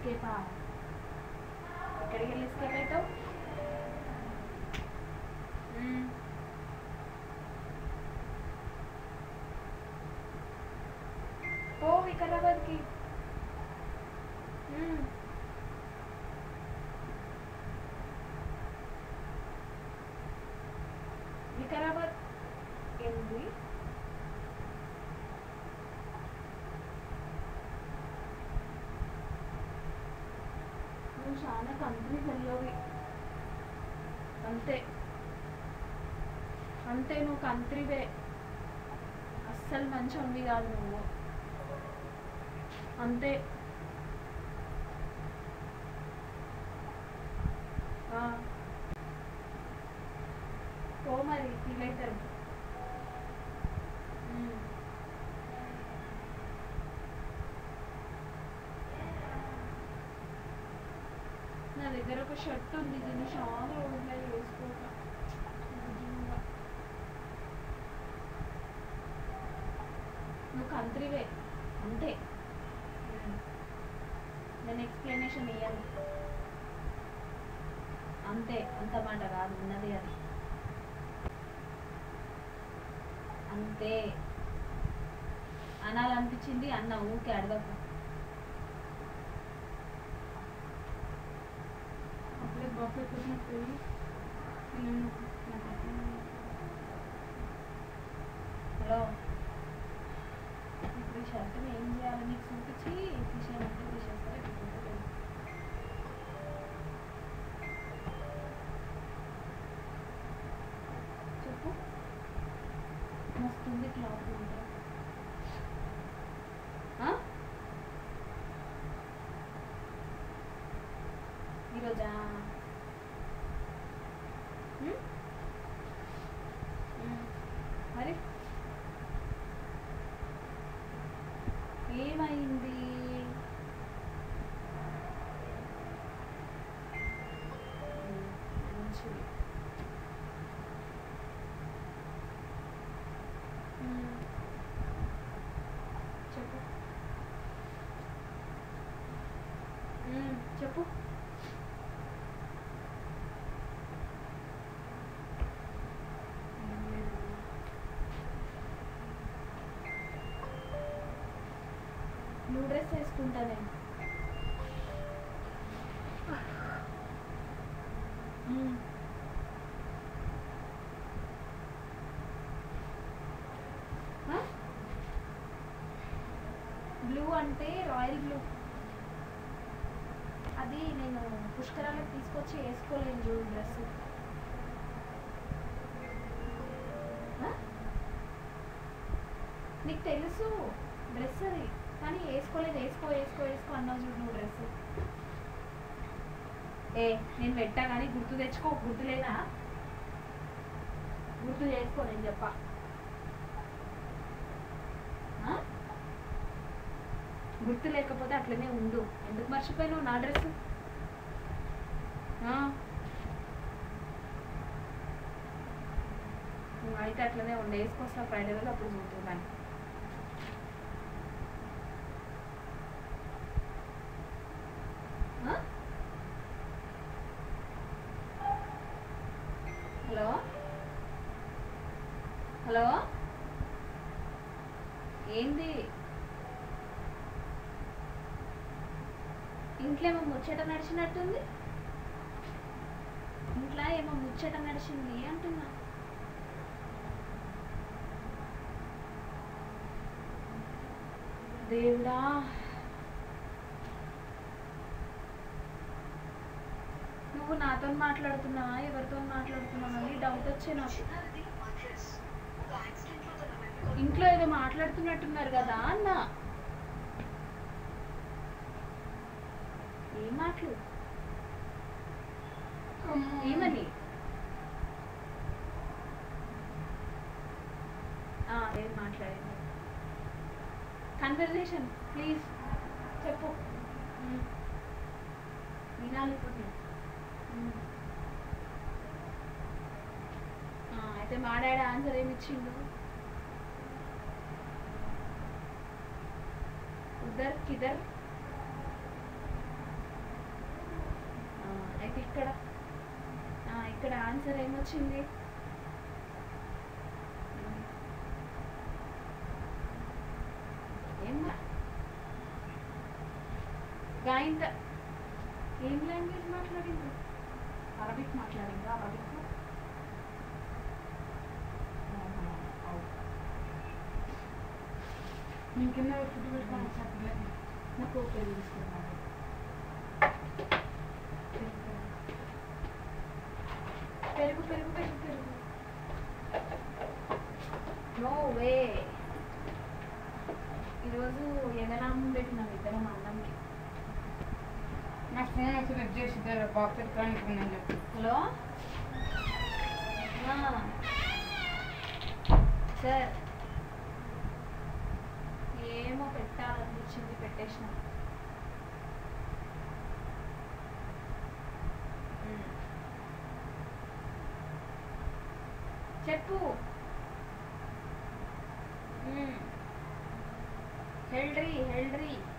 ఎస్కేపా ఎక్కడికి వెళ్ళి ఎస్కేప్ అవుతావు మ్మ్. పో వికారాబాద్కి మ్మ్. వికారాబాద్ ఏంది నువ్వు చాలా కంపెనీ వెళ్ళవి అంతే అంతే నువ్వు కంత్రివే అస్సలు మంచి ఉంది కాదు నువ్వు అంతే ఆ. పో మరి ఫీల్ అవుతారు ఉమ్. నా దగ్గర ఒక షర్ట్ ఉంది దీన్ని చాలా రోజులు వేసుకోక నిజంగా. నువ్వు కంత్రివే అంతే ఉమ్. నేను ఎక్స్ప్లెనేషన్ ఇయ్యను అంతే అంత మాట కాదు ఉన్నది అది అంతే అనాలనిపించింది అన్న ఊకే అడగకు అప్పుడే బాబు ఎక్కడికి పిల్లలు హలో ఇప్పుడు ఈ షర్ట్ని ఏం చేయాలి నీకు చూపించి తీసేయమంటే తీసేస్తారా లేకపోతే లేదు. చెప్పు మస్తుంది క్లాత్ అంటే ఆ? ఈరోజా ఉమ్? ఉమ్. మరి ఏమైంది ఉమ్, మంచిది ఉమ్. చెప్పు ఉమ్, చెప్పు ఏం లేదు నువ్వు డ్రెస్ వేసుకుంటా నేను ఉమ్. ఆ? బ్లూ అంటే రాయల్ బ్లూ అది నేను పుష్కరాలకు తీసుకొచ్చి వేసుకోలేను చూడు డ్రెస్ నీకు తెలుసు డ్రెస్ అది కానీ వేసుకోలేదు వేసుకో వేసుకో వేసుకో అన్నావు చూడు నువ్వు డ్రెస్ ఏ నేను పెట్టా కానీ గుర్తు తెచ్చుకో గుర్తులేనా గుర్తు చేసుకో నేను చెప్పా ఆ? గుర్తు లేకపోతే అట్లనే ఉండు ఎందుకు మర్చిపోయినావు నా డ్రెస్ అయితే అట్లనే ఉండే వేసుకొస్తా ఫ్రైడే రోజు అప్పుడు చూద్దాం ఆ? హలో హలో ఏంది ఇంట్లో ఏమో ముచ్చట నడిచినట్టుంది ఇంట్లో ఏమో ముచ్చట నడిచింది అంటున్నా దేవుడా నువ్వు నాతో మాట్లాడుతున్నావా ఎవరితో మాట్లాడుతున్నావా అని డౌట్ వచ్చే నాకు ఇంట్లో ఏదో మాట్లాడుతున్నట్టున్నారు కదా అన్న ఏం మాటలు ఏమని ఆ, ఏం మాట్లాడింది కన్వర్జేషన్ ప్లీజ్ చెప్పు మ్మ్. వినాలి ఇప్పుడు నేను మ్మ్. ఆ, అయితే మా డాడీ ఆన్సర్ ఏమి ఇచ్చిండు ఉదర్ కిదర్ ఇక్కడ ఆ, ఇక్కడ ఆన్సర్ ఏమొచ్చింది ఏం మా- గాయంత ఏం లాంగ్వేజ్ మాట్లాడింది అరబిక్ మాట్లాడిందా అరబిక్ నేను కింద ఫుడ్ పెట్టుకొని ఒకసారి పిల్లకి నాకు పెళ్లి తీసుకున్నాను పెరుగు పెరుగు పెరుగు పెరుగు నో వే ఈరోజు ఎగనామం పెట్టినాం ఇద్దరం అన్నంకి నా ఫోన్ వచ్చి లిఫ్ట్ చేసి బాబు పెట్టుకోవడానికి ఉందని చెప్పి హలో ఆ. సార్ ఏమో పెట్టాలనిపించింది పెట్టేసిన ఉమ్. చెప్పు హెల్డ్రీ హెల్డ్రీ